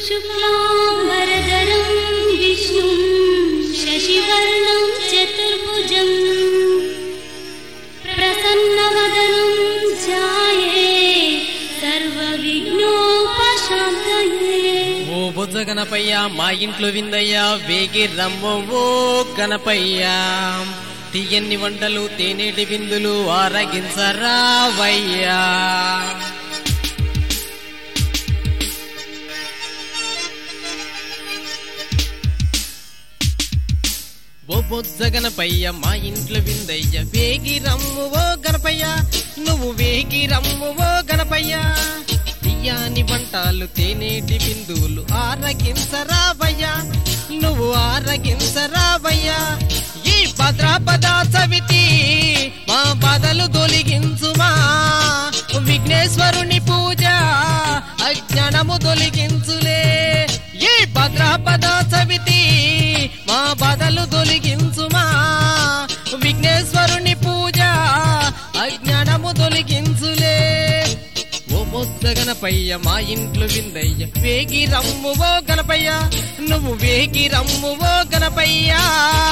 शुक्लाम्बरधरं विष्णुं शशिवर्णं चतुर्भुजम् प्रसन्नवदनं ध्याये सर्वविघ्नोपशान्तये ఓ బొజ్జ గణపయ్య మా ఇంట్లో విందయ్యా వేగి రమ్ము ఓ గణపయ్యా తీయన్ని వంటలు తేనెటి బిందులు ఆరగించరావయ్యా ఓ బొజ్జ గణపయ్య మా ఇంట్లో విందయ్య వేగి రమ్ము ఓ గణపయ్య నువ్వు వేగి రమ్ము ఓ గణపయ్య తీయాని వంటలు తేనేటి బిందువులు ఆరగించరావయ్యా నువ్వు ఆరగించరావయ్యా ఈ భద్రాపద సవితి మా బాధలు తొలగించుమా విఘ్నేశ్వరుని పూజ అజ్ఞానము తొలగించులే ఈ భద్రాపద సవితి మా బాధలు తొలగించుమా విఘ్నేశ్వరుని పూజ అజ్ఞానము తొలగించులే ఓ బొత్స గణపయ్య మా ఇంట్లో విందయ్య వేగి రమ్ము ఓ గణపయ్య నువ్వు వేగి రమ్ము ఓ గణపయ్యా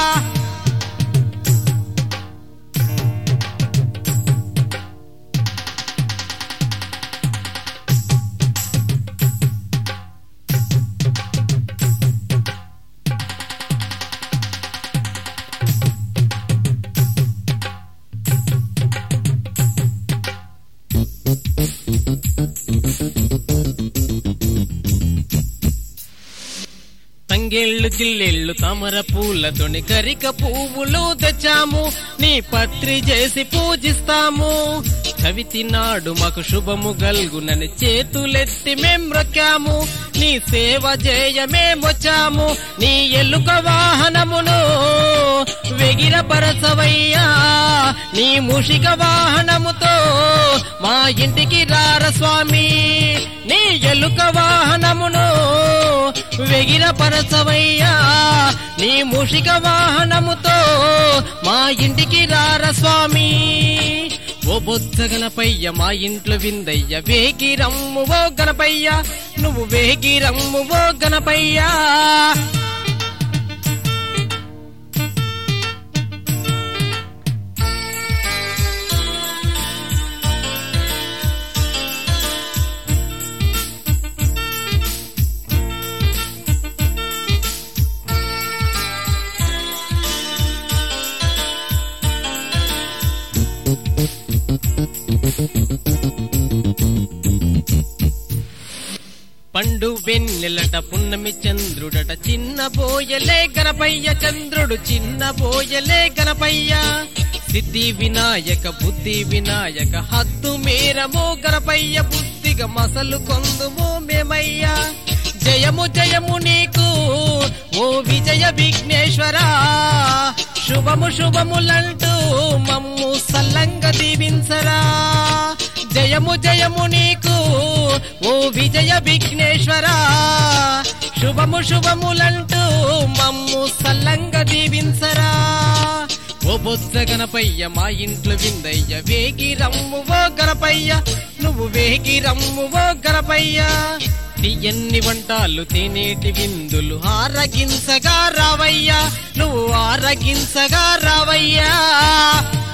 తంగేళ్ళు జిల్లెళ్ళు తామర పూలతోని కరిక పువ్వులు తెచ్చాము నీ పత్రి చేసి పూజిస్తాము చవితి నాడు మాకు శుభము గల్గునని చేతులెత్తి మేం రొక్కాము నీ సేవ చేయమేమొచ్చాము నీ ఎలుక వాహనమును వెగిరపరచవయ్యా నీ మూషిక వాహనముతో మా ఇంటికి రార స్వామి నీ ఎలుక వాహనమును వెగిరపరచవయ్యా నీ మూషిక వాహనముతో మా ఇంటికి రార స్వామి ఓ బొత్స గణపయ్య మా ఇంట్లో విందయ్య వేగి రమ్ము ఓ గణపయ్య నువ్వు వేగి రమ్ము ఓ గణపయ్యా పండు వెన్నెలట పున్నమి చంద్రుడట చిన్న బోయలే గణపయ్య చంద్రుడు చిన్న బోయలే గణపయ్య సిద్ధి వినాయక బుద్ధి వినాయక హద్దు మేరమో గణపయ్య బుద్ధిగా మసలు కొందుమో మేమయ్యా జయము జయము నీకు ఓ విజయ విఘ్నేశ్వర శుభము శుభములంటూ మమ్ము సల్లంగా దీవించరా జయము జయము నీకు ఓ విజయ విఘ్నేశ్వర శుభము శుభములంటూ మమ్ము సల్లంగా దీవించరా ఓ బొత్స గణపయ్య మా ఇంట్లో విందయ్య వేగి రమ్ము ఓ గణపయ్య నువ్వు వేగి రమ్ము ఓ గణపయ్య తీయన్ని వంటాలు తినేటి విందులు ఆరగించగా రావయ్యా నువ్వు ఆరగించగా రావయ్యా